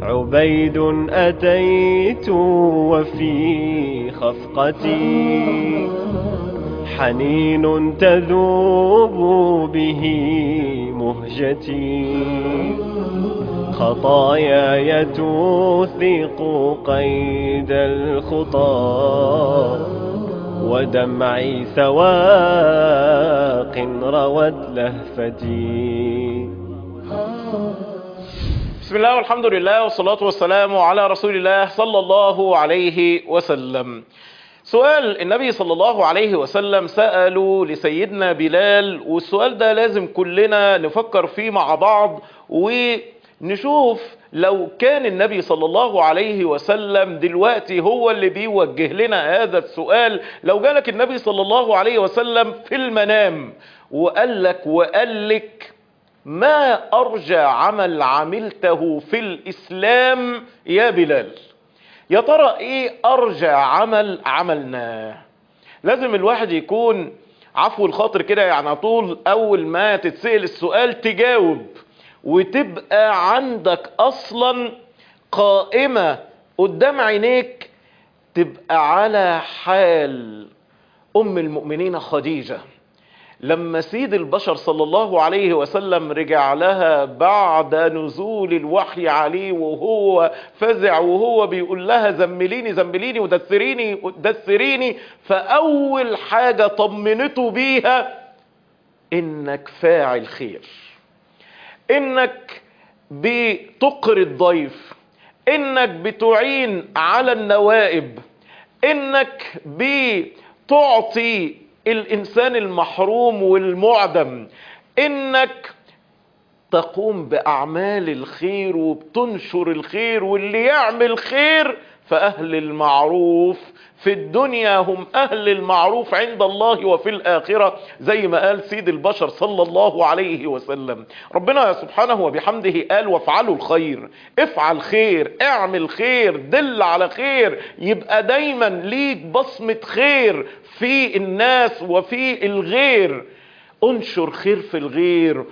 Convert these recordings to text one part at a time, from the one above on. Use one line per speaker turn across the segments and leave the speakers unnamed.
عبيد أتيت وفي خفقتي حنين تذوب به مهجتي خطاياي توثق قيد الخطى ودمعي سواق روت لهفتي
بسم الله والحمد لله والصلاة والسلام على رسول الله صلى الله عليه وسلم سؤال النبي صلى الله عليه وسلم سأله لسيدنا بلال والسؤال ده لازم كلنا نفكر فيه مع بعض ونشوف لو كان النبي صلى الله عليه وسلم دلوقتي هو اللي بيوجه لنا هذا السؤال لو جالك النبي صلى الله عليه وسلم في المنام وقال لك وقال لك ما أرجى عمل عملته في الإسلام يا بلال يا ترى إيه أرجى عمل عملناه لازم الواحد يكون عفو الخاطر كده يعني على طول أول ما تتسأل السؤال تجاوب وتبقى عندك أصلا قائمة قدام عينيك تبقى على حال أم المؤمنين خديجة لما سيد البشر صلى الله عليه وسلم رجع لها بعد نزول الوحي عليه وهو فزع وهو بيقول لها زمليني زمليني ودثريني دثريني فأول حاجة طمنته بيها إنك فاعل خير إنك بتقري الضيف إنك بتعين على النوائب إنك بتعطي الانسان المحروم والمعدم انك تقوم باعمال الخير وبتنشر الخير واللي يعمل خير فاهل المعروف في الدنيا هم اهل المعروف عند الله وفي الاخره زي ما قال سيد البشر صلى الله عليه وسلم ربنا سبحانه وبحمده قال وافعلوا الخير افعل خير اعمل خير دل على خير يبقى دايما ليك بصمه خير في الناس وفي الغير انشر خير في الغير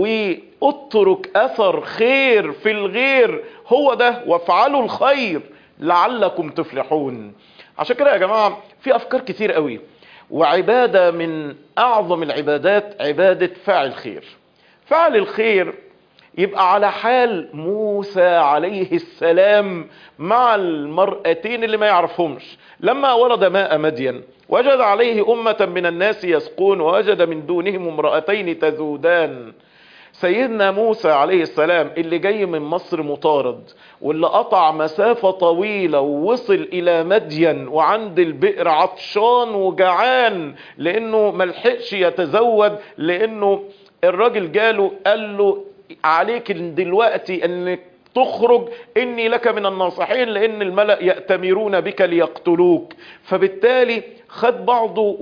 واترك اثر خير في الغير هو ده وافعلوا الخير لعلكم تفلحون عشان كده يا جماعة في افكار كتير قوي وعبادة من اعظم العبادات عبادة فاعل خير فعل الخير يبقى على حال موسى عليه السلام مع المرأتين اللي ما يعرفهمش لما ولد ماء مدين وجد عليه أمة من الناس يسقون ووجد من دونهم امرأتين تذودان سيدنا موسى عليه السلام اللي جاي من مصر مطارد واللي قطع مسافة طويلة ووصل إلى مدين وعند البئر عطشان وجعان لأنه ملحقش يتزود لأنه الراجل جاله قال له عليك دلوقتي انك تخرج اني لك من الناصحين لان الملأ يأتمرون بك ليقتلوك فبالتالي خد بعضه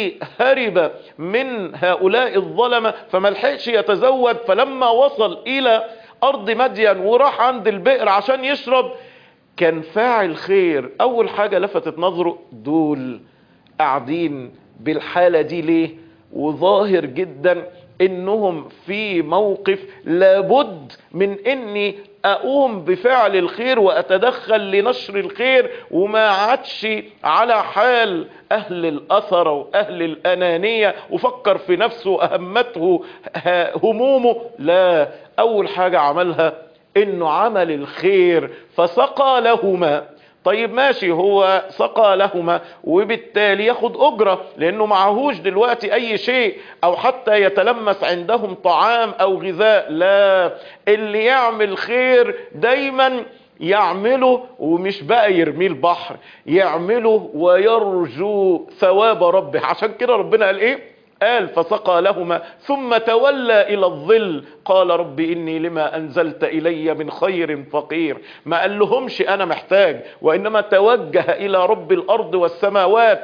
وهرب من هؤلاء الظلمة فملحقش يتزود فلما وصل الى ارض مدين وراح عند البئر عشان يشرب كان فاعل خير اول حاجة لفتت نظره دول قاعدين بالحالة دي ليه وظاهر جدا انهم في موقف لابد من اني اقوم بفعل الخير واتدخل لنشر الخير وما عادش على حال اهل الاثر واهل الانانية وفكر في نفسه اهمته همومه لا اول حاجة عملها انه عمل الخير فسقى لهما طيب ماشي هو سقى لهما وبالتالي ياخد اجرة لانه معهوش دلوقتي اي شيء او حتى يتلمس عندهم طعام او غذاء لا اللي يعمل خير دايما يعمله ومش بقى يرميه البحر يعمله ويرجو ثواب ربه عشان كده ربنا قال ايه قال فسقى لهما ثم تولى إلى الظل قال رب إني لما أنزلت إلي من خير فقير ما قال لهمش أنا محتاج وإنما توجه إلى رب الأرض والسماوات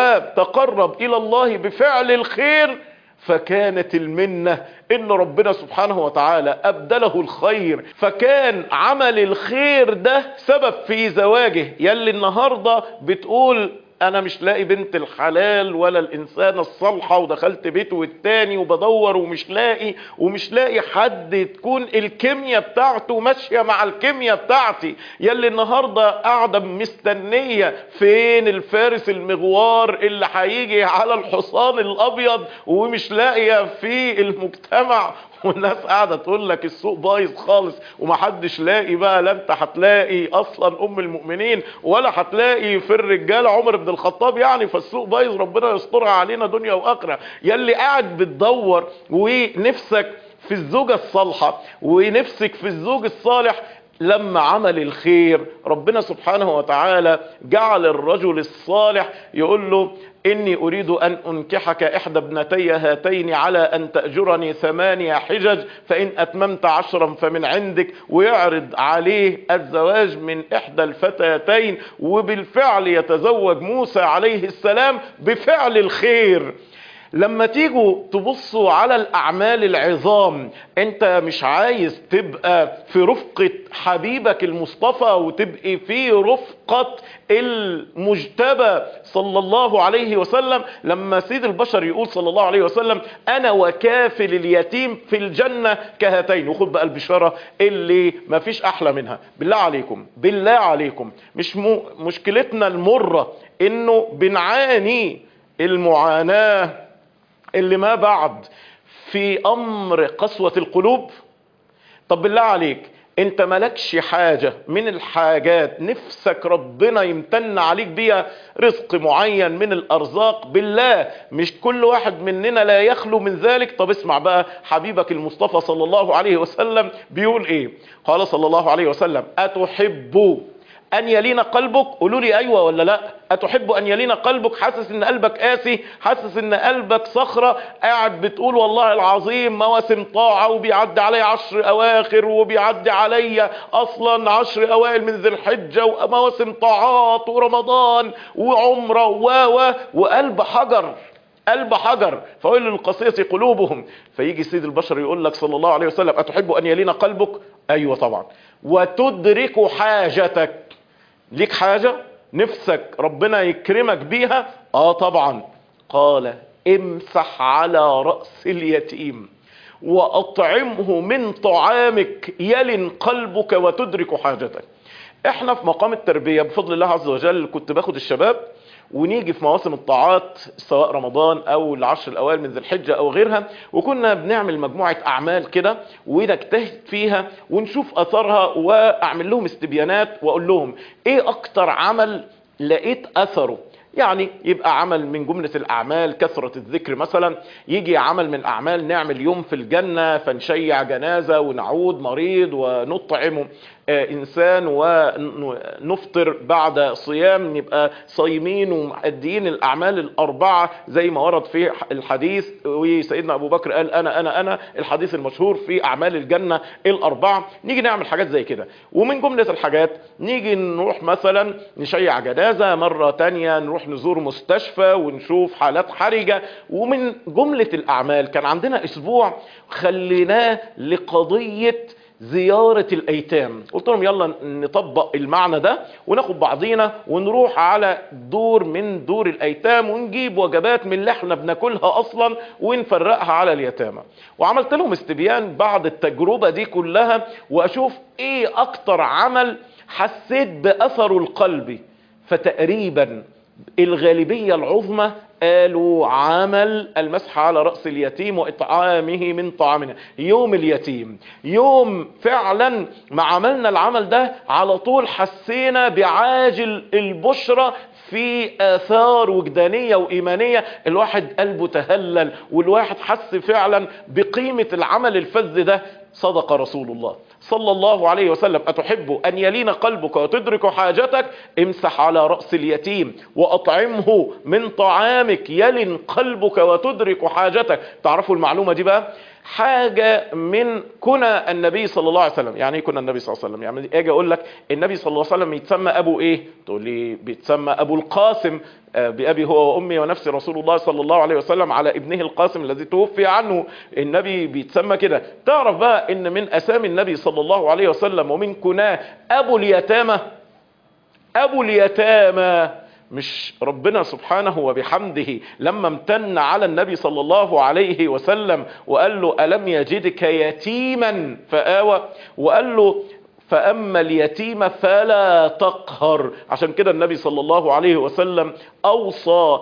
وتقرب إلى الله بفعل الخير فكانت المنة ان ربنا سبحانه وتعالى ابدله الخير فكان عمل الخير ده سبب في زواجه يلي النهاردة بتقول انا مش لاقي بنت الحلال ولا الانسانة الصالحة ودخلت بيته والتاني وبدور ومش لاقي ومش لاقي حد تكون الكيمياء بتاعته ماشية مع الكيمياء بتاعتي يلي النهاردة قاعدة مستنية فين الفارس المغوار اللي هيجي على الحصان الابيض ومش لاقية في المجتمع والناس قاعده تقول لك السوق بايظ خالص ومحدش لاقي بقى لا انت هتلاقي اصلا ام المؤمنين ولا هتلاقي في الرجاله عمر بن الخطاب يعني فالسوق بايظ ربنا يسترها علينا دنيا واخره يلي قاعد بتدور ونفسك في الزوجه الصالحه ونفسك في الزوج الصالح لما عمل الخير ربنا سبحانه وتعالى جعل الرجل الصالح يقول له إني أريد أن أنكحك إحدى ابنتي هاتين على أن تأجرني ثمانية حجج فإن أتممت عشرا فمن عندك ويعرض عليه الزواج من إحدى الفتاتين وبالفعل يتزوج موسى عليه السلام بفعل الخير لما تيجوا تبصوا على الاعمال العظام انت مش عايز تبقى في رفقة حبيبك المصطفى وتبقي في رفقة المجتبى صلى الله عليه وسلم لما سيد البشر يقول صلى الله عليه وسلم انا وكافل اليتيم في الجنة كهاتين وخد بقى البشارة اللي ما فيش احلى منها بالله عليكم بالله عليكم مش م... مشكلتنا المرة انه بنعاني المعاناة اللي ما بعد في امر قسوة القلوب طب بالله عليك انت ملكش حاجة من الحاجات نفسك ربنا يمتن عليك بيها رزق معين من الارزاق بالله مش كل واحد مننا لا يخلو من ذلك طب اسمع بقى حبيبك المصطفى صلى الله عليه وسلم بيقول ايه قال صلى الله عليه وسلم اتحب ان يلين قلبك قولوا لي ايوه ولا لا اتحب ان يلين قلبك حاسس ان قلبك قاسي حاسس ان قلبك صخرة قاعد بتقول والله العظيم مواسم طاعة وبيعدي علي عشر اواخر وبيعدي علي اصلا عشر اوائل من ذي الحجة ومواسم طاعات ورمضان وعمرة و و وقلب حجر قلب حجر فويل للقسية قلوبهم فيجي سيد البشر يقول لك صلى الله عليه وسلم أتحب أن يلين قلبك أيوة طبعا وتدرك حاجتك ليك حاجة نفسك ربنا يكرمك بيها اه طبعا قال امسح على رأس اليتيم واطعمه من طعامك يلن قلبك وتدرك حاجتك احنا في مقام التربية بفضل الله عز وجل كنت باخد الشباب ونيجي في مواسم الطاعات سواء رمضان او العشر الاوائل من ذي الحجه او غيرها وكنا بنعمل مجموعه اعمال كده ونجتهد فيها ونشوف اثرها واعمل لهم استبيانات واقول لهم ايه اكتر عمل لقيت اثره يعني يبقى عمل من جملة الأعمال كثرة الذكر مثلا يجي عمل من أعمال نعمل يوم في الجنة فنشيع جنازة ونعود مريض ونطعم انسان ونفطر بعد صيام نبقى صايمين ومؤديين الاعمال الاربعه زي ما ورد في الحديث وسيدنا ابو بكر قال انا انا انا الحديث المشهور في اعمال الجنه الاربعه نيجي نعمل حاجات زي كده ومن جمله الحاجات نيجي نروح مثلا نشيع جنازه مره تانية نروح نزور مستشفى ونشوف حالات حرجه ومن جمله الاعمال كان عندنا اسبوع خليناه لقضيه زيارة الأيتام قلت لهم يلا نطبق المعنى ده وناخد بعضينا ونروح على دور من دور الأيتام ونجيب وجبات من اللي احنا بناكلها أصلا ونفرقها على اليتامى وعملت لهم استبيان بعد التجربة دي كلها وأشوف إيه أكتر عمل حسيت بأثره القلبي فتقريبا الغالبية العظمى قالوا عمل المسح على رأس اليتيم وإطعامه من طعامنا يوم اليتيم يوم فعلا ما عملنا العمل ده على طول حسينا بعاجل البشرة في آثار وجدانية وإيمانية الواحد قلبه تهلل والواحد حس فعلا بقيمة العمل الفذ ده صدق رسول الله صلى الله عليه وسلم أتحب أن يلين قلبك وتدرك حاجتك امسح على رأس اليتيم وأطعمه من طعامك يلن قلبك وتدرك حاجتك تعرفوا المعلومة دي بقى حاجة من كنا النبي صلى الله عليه وسلم يعني ايه كنا النبي صلى الله عليه وسلم يعني اجي اقول لك النبي صلى الله عليه وسلم يتسمى ابو ايه تقول لي بيتسمى ابو القاسم بأبي هو وأمي ونفسي رسول الله صلى الله عليه وسلم على ابنه القاسم الذي توفي عنه النبي بيتسمى كده تعرف بقى ان من اسامي النبي صلى الله عليه وسلم ومن كناه ابو اليتامى ابو اليتامى مش ربنا سبحانه وبحمده لما امتن على النبي صلى الله عليه وسلم وقال له ألم يجدك يتيما فآوى وقال له فأما اليتيم فلا تقهر عشان كده النبي صلى الله عليه وسلم أوصى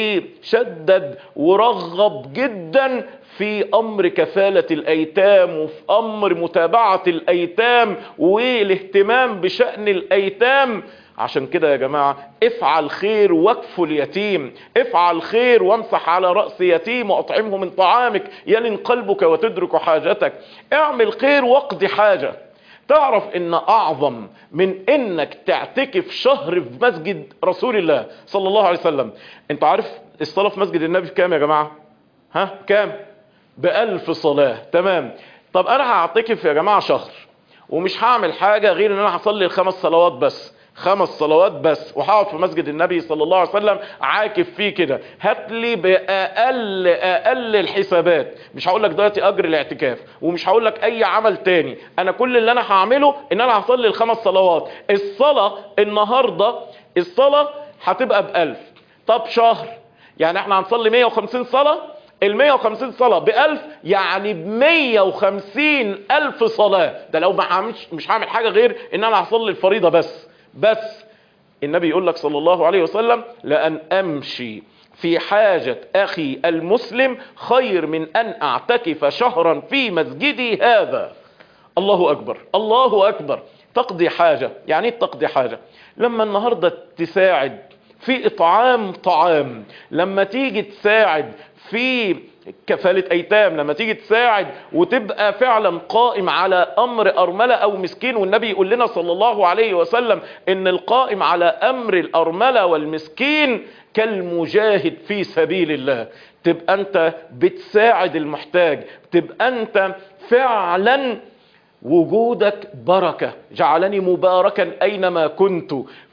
وشدد ورغب جدا في أمر كفالة الأيتام وفي أمر متابعة الأيتام والاهتمام بشأن الأيتام عشان كده يا جماعة افعل خير واكفوا اليتيم افعل خير وامسح على رأس يتيم واطعمه من طعامك يلن قلبك وتدرك حاجتك اعمل خير واقضي حاجة تعرف ان اعظم من انك تعتكف شهر في مسجد رسول الله صلى الله عليه وسلم انت عارف الصلاة في مسجد النبي كام يا جماعة ها كام بألف صلاة تمام طب انا هعتكف يا جماعة شهر ومش هعمل حاجة غير ان انا هصلي الخمس صلوات بس خمس صلوات بس وهقعد في مسجد النبي صلى الله عليه وسلم عاكف فيه كده هات لي باقل اقل الحسابات مش هقول لك دلوقتي اجر الاعتكاف ومش هقول لك اي عمل تاني انا كل اللي انا هعمله ان انا هصلي الخمس صلوات الصلاه النهارده الصلاه هتبقى بألف طب شهر يعني احنا هنصلي 150 صلاه ال 150 صلاة بألف يعني ب 150 ألف صلاة ده لو ما هعملش مش هعمل حاجة غير إن أنا هصلي الفريضة بس بس النبي يقول لك صلى الله عليه وسلم لأن أمشي في حاجة أخي المسلم خير من أن أعتكف شهرا في مسجدي هذا الله أكبر الله أكبر تقضي حاجة يعني ايه تقضي حاجة لما النهاردة تساعد في إطعام طعام لما تيجي تساعد في كفالة أيتام لما تيجي تساعد وتبقى فعلا قائم على أمر أرملة أو مسكين والنبي يقول لنا صلى الله عليه وسلم إن القائم على أمر الأرملة والمسكين كالمجاهد في سبيل الله تبقى أنت بتساعد المحتاج تبقى أنت فعلا وجودك بركة جعلني مباركا أينما كنت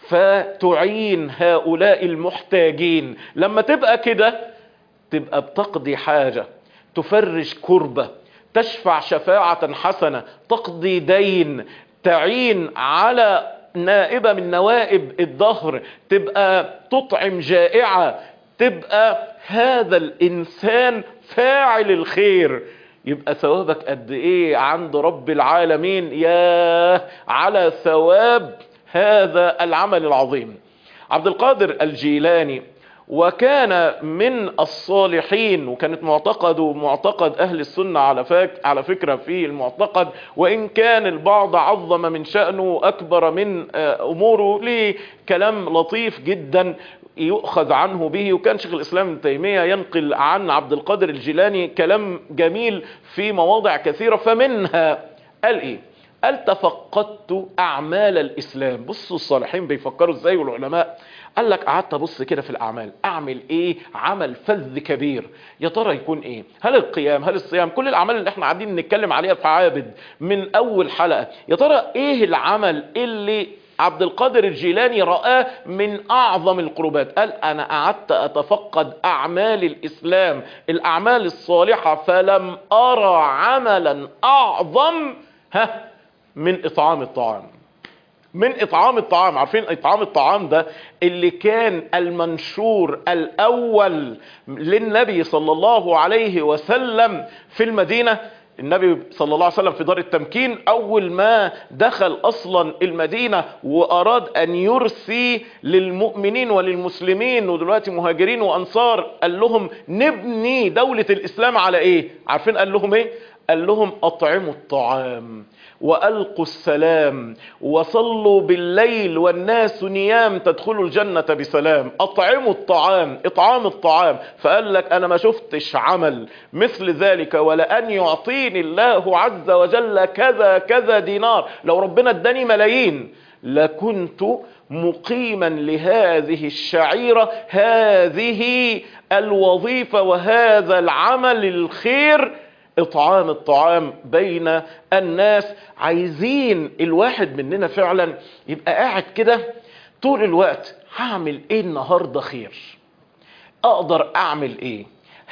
فتعين هؤلاء المحتاجين لما تبقى كده تبقى بتقضي حاجة تفرج كربة تشفع شفاعة حسنة تقضي دين تعين على نائبة من نوائب الظهر تبقى تطعم جائعة تبقى هذا الإنسان فاعل الخير يبقى ثوابك قد ايه عند رب العالمين يا على ثواب هذا العمل العظيم عبد القادر الجيلاني وكان من الصالحين وكانت معتقده معتقد اهل السنة على فاك على فكرة في المعتقد وان كان البعض عظم من شأنه اكبر من اموره ليه كلام لطيف جدا يؤخذ عنه به وكان شيخ الاسلام ابن تيميه ينقل عن عبد القادر الجيلاني كلام جميل في مواضع كثيره فمنها قال ايه قال تفقدت اعمال الاسلام بصوا الصالحين بيفكروا ازاي والعلماء قال لك قعدت ابص كده في الاعمال اعمل ايه عمل فذ كبير يا ترى يكون ايه هل القيام هل الصيام كل الاعمال اللي احنا قاعدين نتكلم عليها في عابد من اول حلقه يا ترى ايه العمل اللي عبد القادر الجيلاني رآه من أعظم القربات قال أنا قعدت أتفقد أعمال الإسلام الأعمال الصالحة فلم أرى عملا أعظم ها من إطعام الطعام من إطعام الطعام عارفين إطعام الطعام ده اللي كان المنشور الأول للنبي صلى الله عليه وسلم في المدينة النبي صلى الله عليه وسلم في دار التمكين اول ما دخل اصلا المدينة واراد ان يرسي للمؤمنين وللمسلمين ودلوقتي مهاجرين وانصار قال لهم نبني دولة الاسلام على ايه عارفين قال لهم ايه قال لهم اطعموا الطعام والقوا السلام وصلوا بالليل والناس نيام تدخلوا الجنة بسلام اطعموا الطعام اطعام الطعام فقال لك انا ما شفتش عمل مثل ذلك ولان يعطيني الله عز وجل كذا كذا دينار لو ربنا اداني ملايين لكنت مقيما لهذه الشعيرة هذه الوظيفة وهذا العمل الخير اطعام الطعام بين الناس عايزين الواحد مننا فعلا يبقى قاعد كده طول الوقت هعمل ايه النهاردة خير اقدر اعمل ايه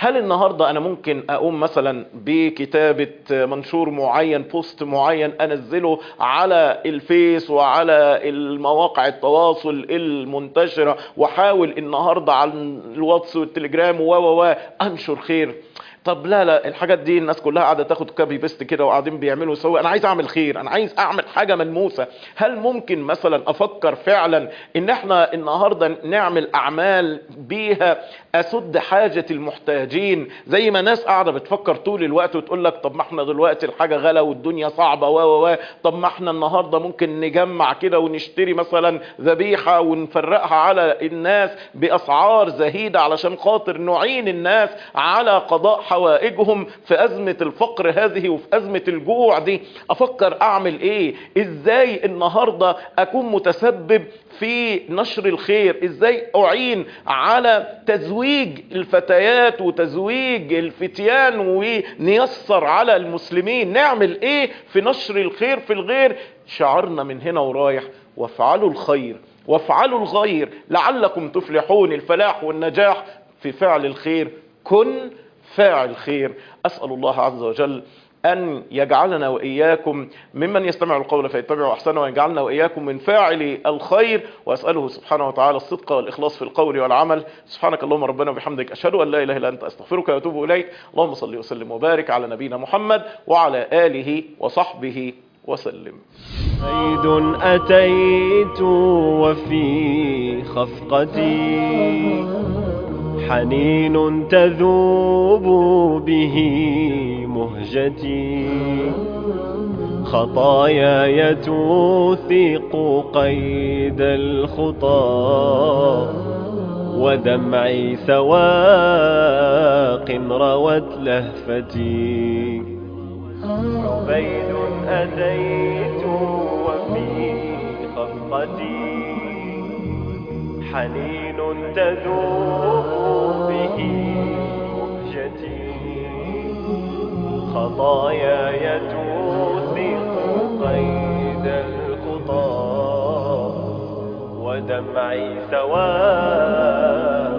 هل النهاردة انا ممكن اقوم مثلا بكتابة منشور معين بوست معين انزله على الفيس وعلى المواقع التواصل المنتشرة واحاول النهاردة على الواتس والتليجرام و و و انشر خير طب لا لا الحاجات دي الناس كلها قاعده تاخد كابي بيست كده وقاعدين بيعملوا يسوي انا عايز اعمل خير انا عايز اعمل حاجه ملموسه هل ممكن مثلا افكر فعلا ان احنا النهارده نعمل اعمال بيها اسد حاجه المحتاجين زي ما ناس قاعده بتفكر طول الوقت وتقول لك طب ما احنا دلوقتي الحاجه غلا والدنيا صعبه و و و طب ما احنا النهارده ممكن نجمع كده ونشتري مثلا ذبيحه ونفرقها على الناس باسعار زهيده علشان خاطر نعين الناس على قضاء حوائجهم في أزمة الفقر هذه وفي أزمة الجوع دي أفكر أعمل إيه إزاي النهاردة أكون متسبب في نشر الخير إزاي أعين على تزويج الفتيات وتزويج الفتيان ونيسر على المسلمين نعمل إيه في نشر الخير في الغير شعرنا من هنا ورايح وافعلوا الخير وافعلوا الغير لعلكم تفلحون الفلاح والنجاح في فعل الخير كن فاعل خير أسأل الله عز وجل أن يجعلنا وإياكم ممن يستمع القول فيتبع أحسنه ويجعلنا وإياكم من فاعل الخير وأسأله سبحانه وتعالى الصدق والإخلاص في القول والعمل سبحانك اللهم ربنا وبحمدك أشهد أن لا إله إلا أنت أستغفرك وأتوب إليك اللهم صل وسلم وبارك على نبينا محمد وعلى آله وصحبه وسلم
عيد أتيت وفي خفقتي حنين تذوب به مهجتي خطاياي توثق قيد الخطى ودمعي سواق روت لهفتي عبيد أتيت وفي خفقتي حنين تذوب به مهجتي خطاياي توثق قيد الخطى ودمعي سواء